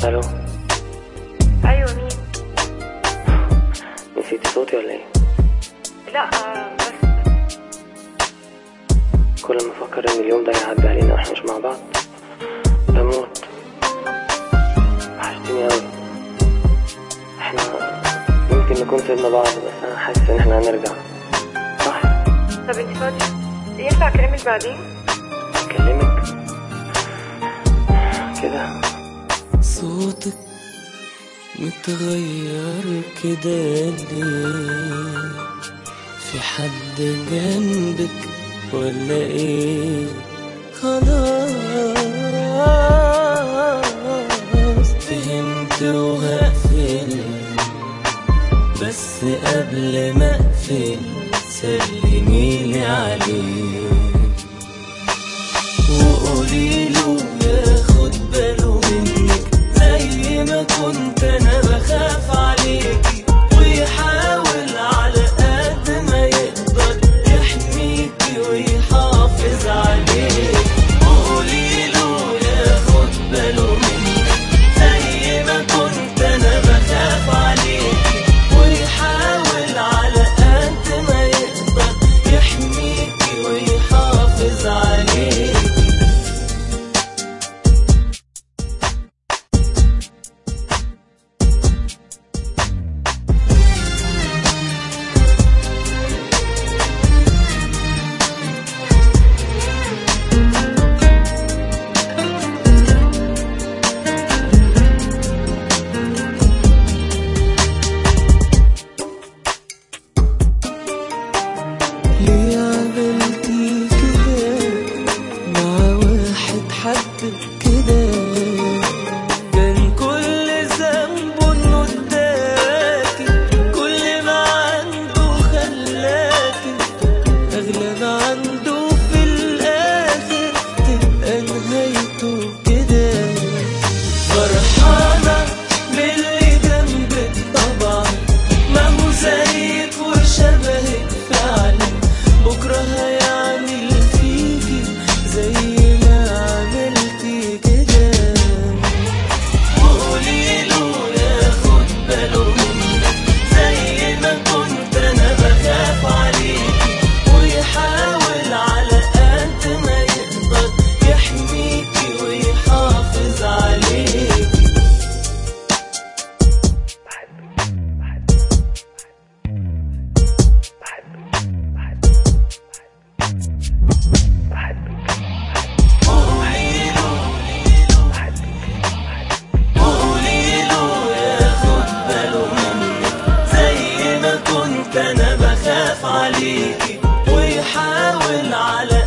الو ايوه مين نسيتي صوتي ولا ايه لا آه، بس كل ما افكر ان اليوم ده يعدي علينا واحنا مش مع بعض بموت وحشتني اوي احنا يمكن نكون سيبنا بعض بس انا حاسس ان احنا هنرجع صح طب انت فاضيه ينفع اكلمك بعدين اكلمك كده صوتك متغير كده ليه في حد جنبك ولا ايه خلاص فهمت وهقفل بس قبل ما اقفل سلميلي عليه وقولي له ياخد باله منك زي ما كنت انا بخاف عليكي ويحاول على قد ما يقدر يحميكي ويحافظ عليك وقولي له ياخد باله منك زي ما كنت انا بخاف عليكي ويحاول على قد ما يقدر يحميكي ويحافظ عليك ليه عملتي كده مع واحد حبك كده كان كل ذنبه انه اداكي كل ما عنده خلاكي اغلى ما عنده في الاخر تبقى نهايته كده فرحانة باللي جنبك طبعا ما هو زيك وشبهك فعلا بكرة هيعمل فيكي زي ما عملتي كده وقولي له ياخد باله منك زي ما كنت انا بخاف عليكي ويحاول على قد ما يقدر يحميكي ويحافظ عليكي قولي له ياخد باله منك زي ما كنت انا بخاف عليكي ويحاول على